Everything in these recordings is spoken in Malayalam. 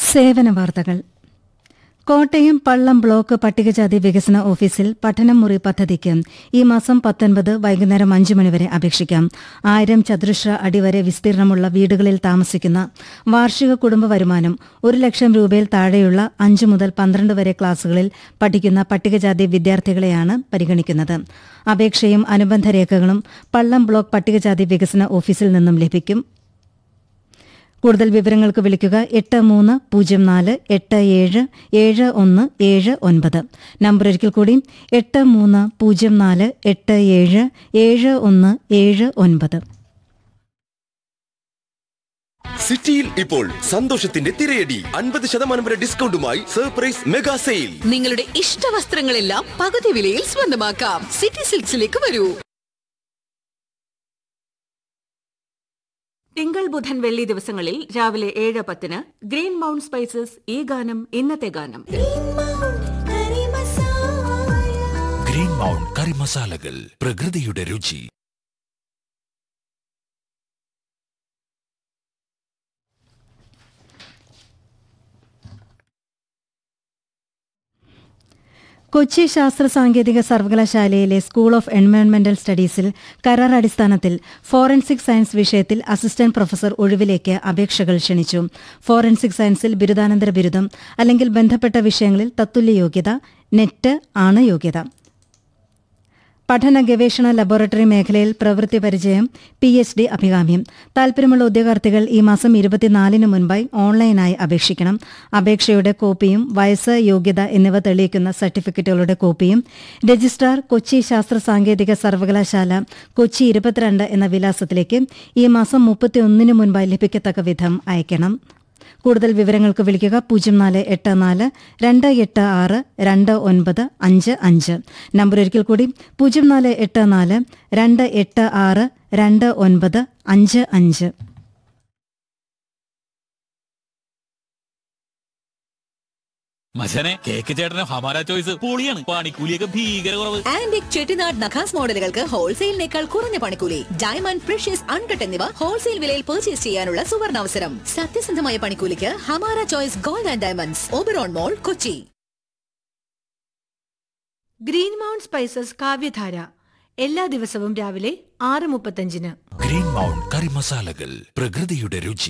സേവന വാർത്തകൾ കോട്ടയം പള്ളം ബ്ലോക്ക് പട്ടികജാതി വികസന ഓഫീസിൽ പഠനം മുറി പദ്ധതിക്ക് ഈ മാസം പത്തൊൻപത് വൈകുന്നേരം അഞ്ചു മണിവരെ അപേക്ഷിക്കാം ആയിരം ചതുരശ്ര അടി വരെ വിസ്തീർണമുള്ള വീടുകളിൽ താമസിക്കുന്ന വാർഷിക കുടുംബ വരുമാനം ഒരു ലക്ഷം രൂപയിൽ താഴെയുള്ള അഞ്ചു മുതൽ പന്ത്രണ്ട് വരെ ക്ലാസുകളിൽ പഠിക്കുന്ന പട്ടികജാതി വിദ്യാർത്ഥികളെയാണ് പരിഗണിക്കുന്നത് അപേക്ഷയും അനുബന്ധ രേഖകളും പള്ളം ബ്ലോക്ക് പട്ടികജാതി വികസന ഓഫീസിൽ നിന്നും ലഭിക്കും കൂടുതൽ വിവരങ്ങൾക്ക് വിളിക്കുക എട്ട് മൂന്ന് പൂജ്യം നാല് എട്ട് ഏഴ് ഏഴ് ഒന്ന് ഏഴ് ഒൻപത് നമ്പർ ഒരിക്കൽ കൂടി എട്ട് മൂന്ന് പൂജ്യം നാല് എട്ട് ഏഴ് ഏഴ് ഒന്ന് ഏഴ് ഒൻപത് സിറ്റിയിൽ ഇപ്പോൾ സന്തോഷത്തിന്റെ തിരയടി അൻപത് ശതമാനം വരെ ഡിസ്കൗണ്ടുമായി സർപ്രൈസ് മെഗാ സെയിൽ നിങ്ങളുടെ ഇഷ്ട വസ്ത്രങ്ങളെല്ലാം പകുതി വിലയിൽ സ്വന്തമാക്കാം സിറ്റി സിൽക്സിലേക്ക് വരൂ തിങ്കൾ ബുധൻ വെള്ളി ദിവസങ്ങളിൽ രാവിലെ ഏഴ് പത്തിന് ഗ്രീൻ മൗണ്ട് സ്പൈസസ് ഈ ഗാനം ഇന്നത്തെ ഗാനം ഗ്രീൻ മൗണ്ട് കറി മസാലകൾ പ്രകൃതിയുടെ രുചി കൊച്ചി ശാസ്ത്ര സാങ്കേതിക സർവകലാശാലയിലെ സ്കൂൾ ഓഫ് എൻവയോൺമെന്റൽ സ്റ്റഡീസിൽ കരാർ അടിസ്ഥാനത്തിൽ ഫോറൻസിക് സയൻസ് വിഷയത്തിൽ അസിസ്റ്റന്റ് പ്രൊഫസർ ഒഴിവിലേക്ക് അപേക്ഷകൾ ക്ഷണിച്ചു ഫോറൻസിക് സയൻസിൽ ബിരുദാനന്തര ബിരുദം അല്ലെങ്കിൽ ബന്ധപ്പെട്ട വിഷയങ്ങളിൽ തത്തുല്യ യോഗ്യത നെറ്റ് ആണ് യോഗ്യത പഠന ഗവേഷണ ലബോറട്ടറി മേഖലയിൽ പ്രവൃത്തി പരിചയം പി എച്ച് ഡി അഭികാമ്യം താൽപര്യമുള്ള ഉദ്യോഗാർത്ഥികൾ ഈ മാസം ഇരുപത്തിനാലിന് മുൻപായി ഓൺലൈനായി അപേക്ഷിക്കണം അപേക്ഷയുടെ കോപ്പിയും വയസ്സ് യോഗ്യത എന്നിവ തെളിയിക്കുന്ന സർട്ടിഫിക്കറ്റുകളുടെ കോപ്പിയും രജിസ്ട്രാർ കൊച്ചി ശാസ്ത്ര സാങ്കേതിക സർവകലാശാല കൊച്ചി ഇരുപത്തിരണ്ട് എന്ന വിലാസത്തിലേക്ക് ഈ മാസം മുപ്പത്തിയൊന്നിന് മുൻപായി ലഭിക്കത്തക്ക വിധം അയക്കണം കൂടുതൽ വിവരങ്ങൾക്ക് വിളിക്കുക പൂജ്യം നാല് എട്ട് നാല് രണ്ട് എട്ട് ആറ് രണ്ട് ഒൻപത് അഞ്ച് അഞ്ച് നമ്പർ ഒരിക്കൽ കൂടി പൂജ്യം നാല് എട്ട് നാല് രണ്ട് എട്ട് ആറ് രണ്ട് ഒൻപത് അഞ്ച് അഞ്ച് മച്ചനെ കേക്ക് ചേട്ടന് ഹമാര ചോയ്സ് പൊളിയാണ് പണിക്കൂലിയൊക്കെ ഭീകര കുറവ് ആന്റിക് ചെട്ടിനാട് നഖാസ് മോഡലുകൾക്ക് ഹോൾസെയിലിനേക്കാൾ കുറഞ്ഞ പണിക്കൂലി ഡയമണ്ട് പ്രഷ്യസ് അൺകട്ട് എന്നിവ ഹോൾസെയിൽ വിലയിൽ പർച്ചേസ് ചെയ്യാനുള്ള സുവർണാവസരം സത്യസന്ധമായ പണിക്കൂലിക്ക് Hamara choice gold and diamonds Oberon mall Kochi green mount spices Kavyadhara എല്ലാ ദിവസവും രാവിലെ ആറ് മുപ്പത്തഞ്ചിന് ഗ്രീൻ മൗണ്ട് കറി മസാലകൾ പ്രകൃതിയുടെ രുചി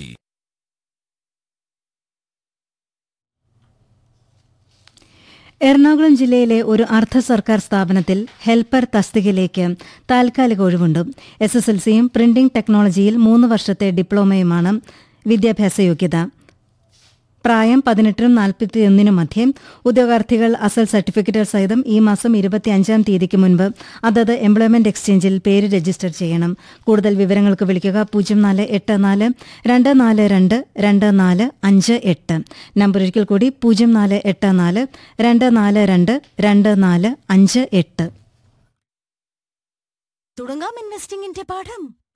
എറണാകുളം ജില്ലയിലെ ഒരു അർദ്ധ സർക്കാർ സ്ഥാപനത്തിൽ ഹെൽപ്പർ തസ്തികയിലേക്ക് താൽക്കാലിക ഒഴിവുണ്ട് എസ് എസ് എൽ സിയും പ്രിന്റിംഗ് ടെക്നോളജിയിൽ മൂന്ന് വർഷത്തെ ഡിപ്ലോമയുമാണ് വിദ്യാഭ്യാസ യോഗ്യത പ്രായം പതിനെട്ടിനും നാൽപ്പത്തിയൊന്നിനും മധ്യേ ഉദ്യോഗാർത്ഥികൾ അസൽ സർട്ടിഫിക്കറ്റ് സഹിതം ഈ മാസം ഇരുപത്തിയഞ്ചാം തീയതിക്ക് മുൻപ് അതത് എംപ്ലോയ്മെന്റ് എക്സ്ചേഞ്ചിൽ പേര് രജിസ്റ്റർ ചെയ്യണം കൂടുതൽ വിവരങ്ങൾക്ക് വിളിക്കുക പൂജ്യം നാല് എട്ട് നാല് രണ്ട് നാല് രണ്ട് രണ്ട് നാല് അഞ്ച് എട്ട് നമ്പർ ഒരിക്കൽ കൂടി പൂജ്യം നാല് എട്ട് നാല് രണ്ട് നാല് രണ്ട് രണ്ട് നാല് അഞ്ച് എട്ട് തുടങ്ങാം ഇൻവെസ്റ്റിംഗിന്റെ പാഠം